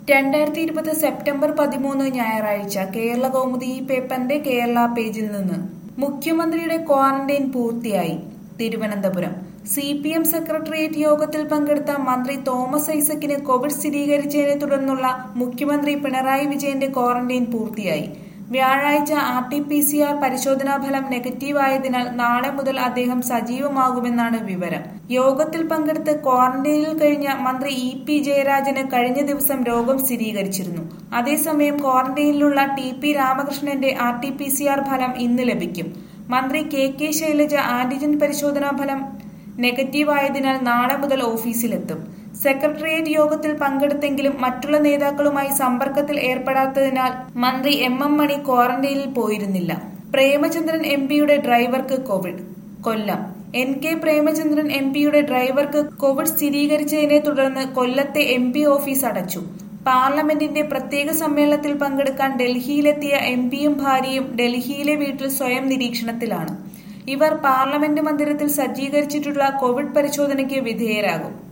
രണ്ടായിരത്തി ഇരുപത് സെപ്റ്റംബർ പതിമൂന്ന് ഞായറാഴ്ച കേരള കൗമുദി ഈ പേപ്പറിന്റെ കേരള പേജിൽ നിന്ന് മുഖ്യമന്ത്രിയുടെ ക്വാറന്റൈൻ പൂർത്തിയായി Thiruvananthapuram C P M secretariat യോഗത്തിൽ പങ്കെടുത്ത മന്ത്രി തോമസ് ഐസക്കിന് കോവിഡ് സ്ഥിരീകരിച്ചതിനെ തുടർന്നുള്ള മുഖ്യമന്ത്രി പിണറായി വിജയന്റെ ക്വാറന്റൈൻ പൂർത്തിയായി വ്യാഴാഴ്ച R T P C R പരിശോധനാ ഫലം നെഗറ്റീവായതിനാൽ നാളെ മുതൽ അദ്ദേഹം സജീവമാകുമെന്നാണ് വിവരം യോഗത്തിൽ പങ്കെടുത്ത് ക്വാറന്റൈനിൽ കഴിഞ്ഞ മന്ത്രി ഇ പി ജയരാജന് കഴിഞ്ഞ ദിവസം രോഗം സ്ഥിരീകരിച്ചിരുന്നു അതേസമയം ക്വാറന്റൈനിലുള്ള ടി പി രാമകൃഷ്ണന്റെ R T P C R ഫലം ഇന്ന് ലഭിക്കും മന്ത്രി കെ കെ ശൈലജ ആന്റിജൻ പരിശോധനാ ഫലം നെഗറ്റീവായതിനാൽ നാളെ മുതൽ ഓഫീസിലെത്തും സെക്രട്ടേറിയറ്റ് യോഗത്തിൽ പങ്കെടുത്തെങ്കിലും മറ്റുള്ള നേതാക്കളുമായി സമ്പർക്കത്തിൽ ഏർപ്പെടാത്തതിനാൽ മന്ത്രി എം എം മണി ക്വാറന്റൈനിൽ പോയിരുന്നില്ല പ്രേമചന്ദ്രൻ എം പിയുടെ ഡ്രൈവർക്ക് Covid Kollam N K Premachandran M പിയുടെ ഡ്രൈവർക്ക് കോവിഡ് സ്ഥിരീകരിച്ചതിനെ തുടർന്ന് കൊല്ലത്തെ എം പി ഓഫീസ് അടച്ചു പാർലമെന്റിന്റെ പ്രത്യേക സമ്മേളനത്തിൽ പങ്കെടുക്കാൻ ഡൽഹിയിലെത്തിയ എം പിയും ഭാര്യയും ഡൽഹിയിലെ വീട്ടിൽ സ്വയം നിരീക്ഷണത്തിലാണ് ഇവർ പാർലമെന്റ് മന്ദിരത്തിൽ സജ്ജീകരിച്ചിട്ടുള്ള കോവിഡ് പരിശോധനയ്ക്ക് വിധേയരാകും